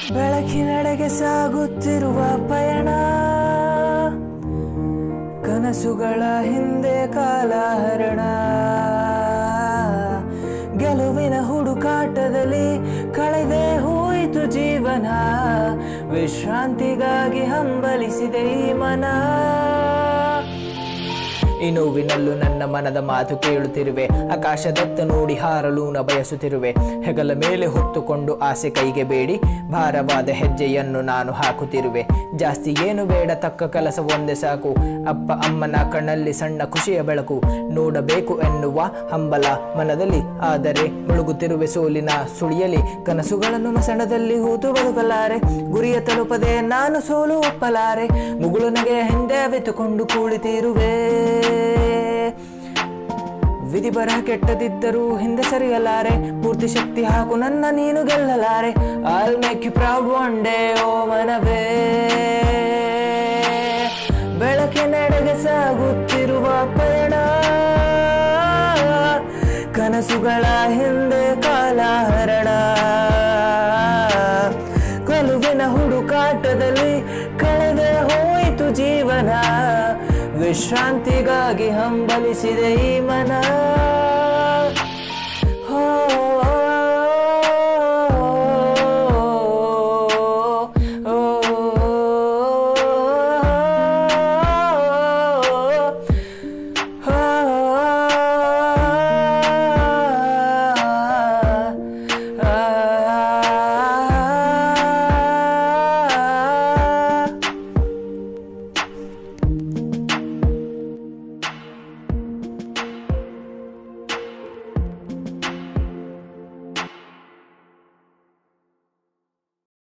ಬೆಳಕಿನೆಡೆಗೆ ಸಾಗುತ್ತಿರುವ ಪಯಣ ಕನಸುಗಳ ಹಿಂದೆ ಕಾಲಹರಣ ಗೆಲುವಿನ ಹುಡುಕಾಟದಲ್ಲಿ ಕಳೆದೆ ಹೋಯಿತು ಜೀವನ ವಿಶ್ರಾಂತಿಗಾಗಿ ಹಂಬಲಿಸಿದೆ ಈ ಮನ ಈ ನೋವಿನಲ್ಲೂ ನನ್ನ ಮನದ ಮಾತು ಕೇಳುತ್ತಿರುವೆ ಆಕಾಶದತ್ತ ನೋಡಿ ಹಾರಲು ನ ಬಯಸುತ್ತಿರುವೆ ಹೆಗಲ ಮೇಲೆ ಹೊತ್ತುಕೊಂಡು ಆಸೆ ಕೈಗೆ ಬೇಡಿ ಭಾರವಾದ ಹೆಜ್ಜೆಯನ್ನು ನಾನು ಹಾಕುತ್ತಿರುವೆ ಜಾಸ್ತಿ ಏನು ಬೇಡ ತಕ್ಕ ಕೆಲಸ ಒಂದೇ ಸಾಕು ಅಪ್ಪ ಅಮ್ಮನ ಕಣ್ಣಲ್ಲಿ ಸಣ್ಣ ಖುಷಿಯ ಬೆಳಕು ನೋಡಬೇಕು ಎನ್ನುವ ಹಂಬಲ ಮನದಲ್ಲಿ ಆದರೆ ಮುಳುಗುತ್ತಿರುವೆ ಸೋಲಿನ ಸುಳಿಯಲಿ ಕನಸುಗಳನ್ನು ಮಸಣದಲ್ಲಿ ಹೂತು ಬದುಕಲಾರೆ ಗುರಿಯ ತಲುಪದೆ ನಾನು ಸೋಲು ಒಪ್ಪಲಾರೆ ಮುಗುಳು ನಗೆಯ ಹಿಂದೆ ಅವಿತುಕೊಂಡು ಕುಳಿತಿರುವೆ ವಿಧಿ ಬರಹ ಕೆಟ್ಟದಿದ್ದರೂ ಹಿಂದೆ ಸರಿಯಲಾರೆ ಪೂರ್ತಿ ಶಕ್ತಿ ಹಾಕು ನನ್ನ ನೀನು ಗೆಲ್ಲಲಾರೆ I'll make you proud one day ಓ ಮನವೇ ಬೆಳಕಿನೆಡೆಗೆ ಸಾಗುತ್ತಿರುವ ಪಯಣ ಕನಸುಗಳ ಹಿಂದೆ ಕಾಲಹರಣ ಕೊಲುವಿನ ಹುಡುಕಾಟದಲ್ಲಿ ಕಳೆದೆ ಹೋಯಿತು ಜೀವನ ವಿಶ್ರಾಂತಿಗಾಗಿ ಹಂಬಲಿಸಿದೆ ಈ ಮನ